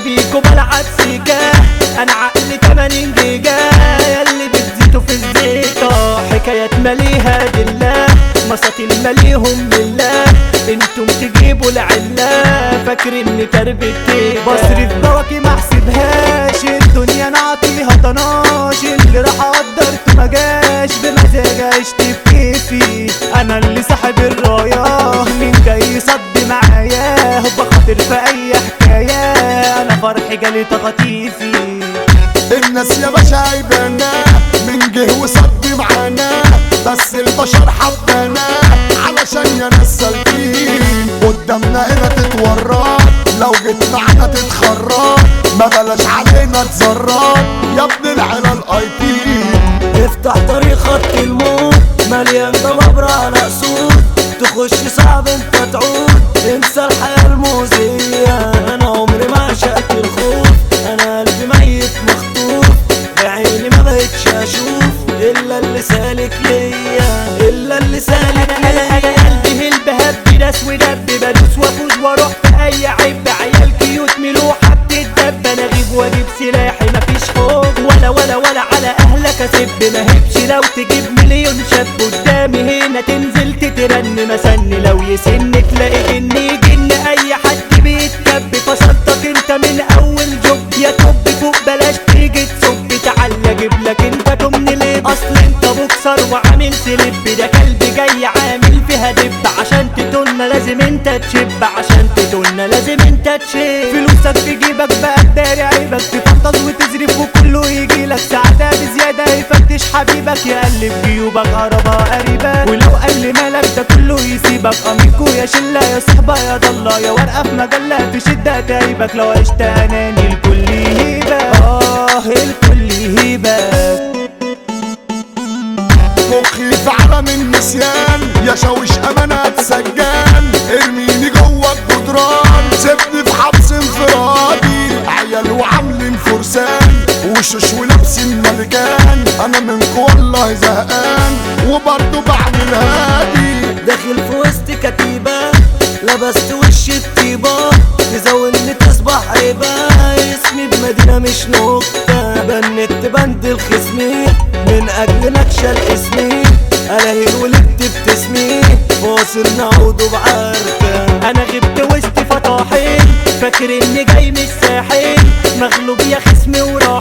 بيكو بلعب سيكا انا عقلي 80 جيجا ياللي بتزيتوا في الزيطة حكايات مليها دلة مساطيل مليهم بالله انتم تجيبوا العلة فاكر اني تربتي بصرف بواكي ما احسبهاش الدنيا نعطيها طناش اللي راح قدرت ما جاش بمزاج عشت بكيفي انا اللي صاحب الرايه مين جاي يصد معايا بخاطر في اي حكايه انا فرحي جالي تخطيفي الناس يا باشا عيبانا من جه وصد معانا بس البشر حبانا علشان يا ناس سالكين قدامنا هنا تتورط لو جيت معانا تتخرط ما بلاش علينا تزرط يا ابن العيلة الاي تي افتح طريق خط الموت مليان ضبابرة على اسود تخش صعب انت تعود انسى الحياة المؤذية انا عمري ما عشقت الخوف انا قلبي ميت مخطوف بعيني ما بقتش اشوف الا اللي سالك ليا الا اللي سالك ليا قلبي هلب هب ناس ودب بدوس وافوز واروح في اي عيب عيال كيوت ملوحة بتدب انا اغيب واجيب سلاحي مفيش خوف ولا ولا ولا على اهلك اسب ما هبش لو تجيب مليون شاب قدامي هنا تنزل تترن مسني لو يسن تلاقي جني جن اي حد بيتكب فصلتك انت من اول جب يا توب فوق بلاش تيجي تصب تعال اجيب لك انت تمن لب اصل انت بوكسر وعامل سلب ده كلب جاي عامل فيها دب عشان تتولنا لازم انت تشب عشان تتولنا لازم انت تشب فلوسك في جيبك بقى تداري عيبك تفضل وتزرف وكله يجي لك ساعتها بزيادة يفتش حبيبك يقلب جيوبك قربة قريبك ولو قل مالك ده كله يسيبك اميكو يا شلة يا صحبة يا ضلة يا ورقة في مجلة في شدة تعيبك لو عشت اناني الكل يهيبك اه الكل يهيبك مخي في عالم النسيان يا شاوش امانات سجان ارميني جوه الجدران سيبني في حبس انفرادي عيال وعاملين فرسان وشوش ولابسين ملكان انا منكو والله زهقان وبرضه بعمل هادي داخل في وسط كتيبة لبست وش الطيبة تزاولني تصبح عيبة اسمي بمدينة مش نكتة بنت بند الخصمي من أجل نكشة اسمي ألاهي ولدت بتسمي فاصل نعود بعركة أنا غبت وسط فطاحين فاكر إني جاي من الساحل مغلوب يا خصمي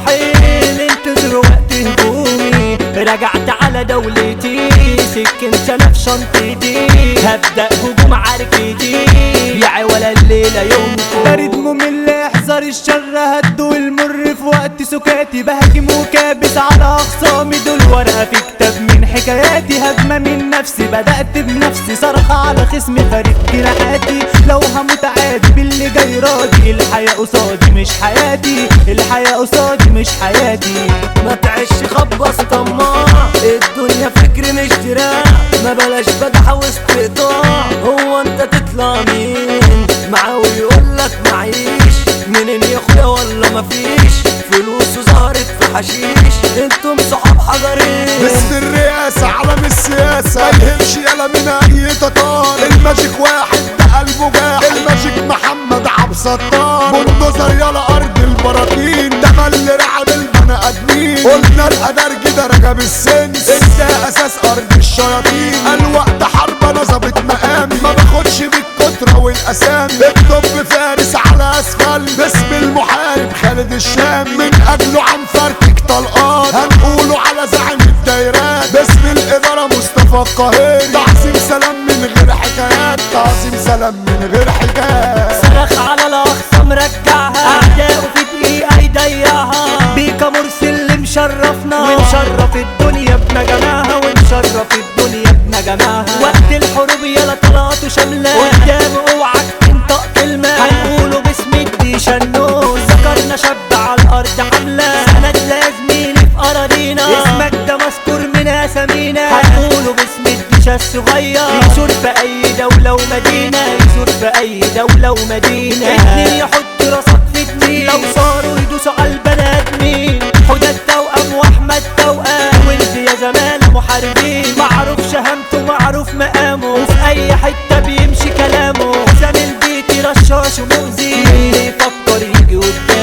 وراحل انتظروا وقت هجومي رجعت على دولتي سكنت انا في شنطتي هبدأ هجوم عركتي يا ولا الليلة يومكم بارد ممل احذر الشر هدو المر في وقت سكاتي بهاجم وكابس على اخصامي دول ورقه في كتاب من حكاياتي هجمه من نفسي بدات بنفسي صرخه على خصمي فارق جناحاتي لو هموت عادي باللي جاي راضي الحياه قصادي مش حياتي الحياه قصادي مش حياتي ما تعيش خبص طماع الدنيا فكر مش دراع ما بلاش بدح وسط قطاع هو انت تطلع مين معاه ويقول لك معيش منين يا اخويا ولا مفيش فلوسه ظهرت في حشيش انتم صحاب حجرين باسم الرئاسة علم السياسة ما يهمش يلا من اي تطار الماجيك واحد ده قلبه جاح الماجيك محمد عبد ستار بلدوزر يلا ارض البراكين ده اللي رعب البني ادمين قلنا الادرج ده رجب السنس انت اساس ارض الشياطين الوقت حرب انا ظابط مقامي ما باخدش بالكترة والاسامي اكتب فارس على اسفل باسم المحارب خالد الشام من اجله عم فرتك طلقات هنقوله على زعيم الدايرات باسم الاداره مصطفى القاهري تعظيم سلام من غير حكايات تعظيم سلام من غير حكايات صرخ على الاخصام رجعها اعدائه في دقيقة يضيعها بيكا مرسي اللي مشرفنا ومشرف الدنيا بنجمعها ومشرف الدنيا بنجمعها وقت الحروب يلا طلعته شاملة قدام اوعك تنطق كلمة هنقوله باسم الديشة النوز ذكرنا شاب على الارض حملة سند لازميني في اراضينا اسمك ده مذكور من اسامينا هنقوله باسم الديشة الصغير يشور في اي دولة ومدينة يشور في اي دولة ومدينة اتنين يحط راسك في اتنين لو صاروا يدوسوا على البني ادمين حدى التوأم واحمد توأم وانت يا زمالة محاربين معروف شهامته معروف مقامه وفي اي حتة بيمشي كلامه حسام البيت رشاش ومؤذي اللي يفكر يجي قدام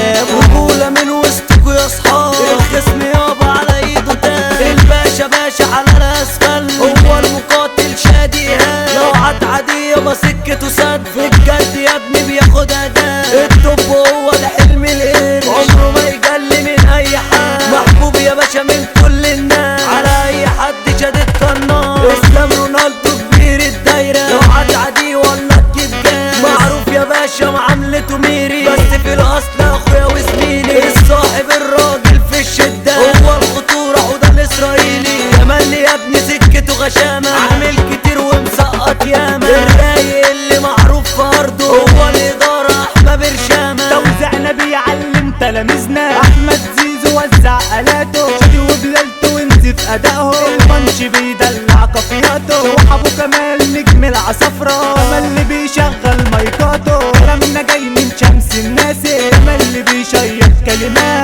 تلاميذنا احمد زيزو وزع الاته شادي وبلالته ونزف ادائهم البنش بيدلع كافياته وحبو كمال نجم العصفرة كمال اللي بيشغل مايكاته كلامنا جاي من شمس الناس كمال اللي بيشيط كلمات